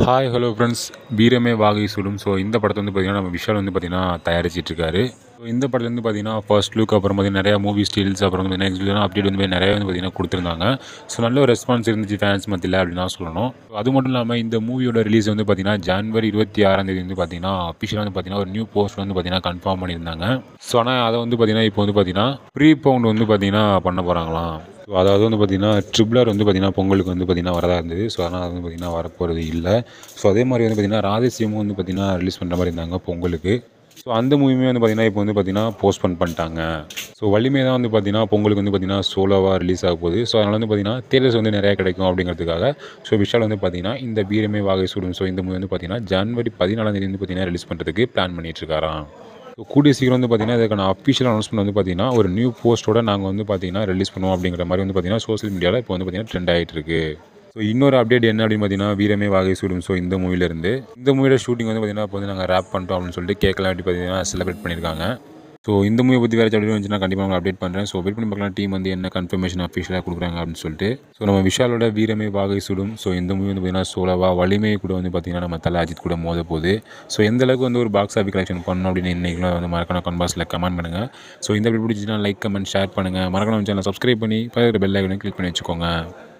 hi hello friends வீரமே வாகை சுடும் so இந்த படத்தை வந்து பார்த்திங்கன்னா நம்ம விஷால் வந்து பார்த்திங்கன்னா தயாரிச்சிட்ருக்காரு ஸோ இந்த படத்துல வந்து பார்த்திங்கன்னா ஃபர்ஸ்ட் லுக் அப்புறம் பார்த்திங்கன்னா நிறையா மூவி ஸ்டில்ஸ் அப்புறம் வந்து நெக்ஸ்ட் அப்டேட் வந்து நிறைய வந்து பார்த்திங்கன்னா கொடுத்துருந்தாங்க ஸோ நல்ல ஒரு ரெஸ்பான்ஸ் இருந்துச்சு ஃபேன்ஸ் மத்தியில் அப்படின்னு தான் சொல்லணும் So அது மட்டும் இல்லாமல் இந்த மூவியோட ரிலீஸ் வந்து பார்த்திங்கன்னா ஜான்வரி இருபத்தி ஆறாம் தேதி வந்து பார்த்திங்கன்னா அஃபிஷியலாக வந்து பார்த்திங்கன்னா ஒரு நியூ போஸ்ட் வந்து பார்த்திங்கன்னா கன்ஃபார்ம் பண்ணியிருந்தாங்க ஸோ ஆனால் அதை வந்து பார்த்திங்கன்னா இப்போ வந்து பார்த்திங்கன்னா ப்ரீ பவுண்ட் வந்து பார்த்திங்கன்னா பண்ண போகிறாங்களாம் ஸோ அதாவது வந்து பார்த்திங்கன்னா ட்ரிப்ளர் வந்து பார்த்திங்கன்னா பொங்கலுக்கு வந்து பார்த்திங்கன்னா வரதா இருந்தது ஸோ அதனால் அது வந்து பார்த்திங்கன்னா வரப்போகிறது இல்லை ஸோ அதே மாதிரி வந்து பார்த்திங்கன்னா ராதேசியமும் வந்து பார்த்திங்கன்னா ரிலீஸ் பண்ணுற மாதிரி இருந்தாங்க பொங்கலுக்கு ஸோ அந்த மூவியுமே வந்து பார்த்திங்கன்னா இப்போ வந்து பார்த்திங்கன்னா போஸ்ட்போன் பண்ணிட்டாங்க ஸோ வலிமை தான் வந்து பார்த்திங்கன்னா பொங்கலுக்கு வந்து பார்த்திங்கன்னா சோலோவாக ரிலீஸ் ஆக போகுது ஸோ அதனால் வந்து பார்த்திங்கன்னா தேட்டர்ஸ் வந்து நிறையா கிடைக்கும் அப்படிங்கிறதுக்காக ஸோ விஷால் வந்து பார்த்திங்கன்னா இந்த வீரமே வாகை சூடும் ஸோ இந்த மூவி வந்து பார்த்திங்கன்னா ஜனவரி பதினாலாம் தேதி வந்து பார்த்திங்கன்னா ரிலீஸ் பண்ணுறதுக்கு பிளான் பண்ணிகிட்ருக்காராம் ஸோ கூடிய சீக்கிரம் வந்து பார்த்திங்கன்னா இதுக்கான அஃபிஷியல் அனௌன்ஸ்மெண்ட் வந்து பார்த்திங்கன்னா ஒரு நியூ போஸ்ட்டோட நாங்கள் வந்து பார்த்திங்கன்னா ரிலீஸ் பண்ணுவோம் அப்படிங்கிற மாதிரி வந்து பார்த்திங்கன்னா சோஷியல் மீடியாவில் இப்போ வந்து பார்த்திங்கன்னா ட்ரெண்ட் ஆகிட்டு இருக்கு ஸோ இன்னொரு அப்டேட் என்ன அப்படின்னு பார்த்தீங்கன்னா வீரமே வாகை சூடும் ஸோ இந்த மூவிலேருந்து இந்த மூவியோட ஷூட்டிங் வந்து பார்த்திங்கன்னா இப்போ வந்து நாங்கள் ரேப் பண்ணிட்டோம் அப்படின்னு சொல்லிட்டு கேட்கலாம் அப்படி பார்த்தீங்கன்னா செலிப்ரேட் பண்ணியிருக்காங்க ஸோ இந்த மூவி பற்றி வேறு அப்படி வந்துச்சுன்னா கண்டிப்பாக உங்களுக்கு அப்டேட் பண்ணுறேன் ஸோ வெயிட் பண்ணி பார்க்கலாம் டீம் வந்து என்ன கன்ஃபர்மேஷன் அஃபிஷியலாக கொடுக்குறாங்க அப்படின்னு சொல்லிட்டு ஸோ நம்ம விஷாலோட வீரமே வாகை சுடும் ஸோ இந்த மூவி வந்து பார்த்திங்கன்னா சோலவா வலிமை கூட வந்து பார்த்திங்கன்னா நம்ம தலை அஜித் கூட மோத போகுது ஸோ எந்த அளவுக்கு வந்து ஒரு பாக்ஸ் ஆஃபி கலெக்ஷன் பண்ணணும் அப்படின்னு இன்றைக்கெலாம் வந்து மறக்காம கன்பாஸில் கமெண்ட் பண்ணுங்கள் ஸோ இந்த வீடியோ பிடிச்சிச்சுன்னா லைக் கமெண்ட் ஷேர் பண்ணுங்கள் மறக்காம சேனல் சப்ஸ்கிரைப் பண்ணி பக்கத்தில் பெல் ஐக்கனை கிளிக் பண்ணி வச்சுக்கோங்க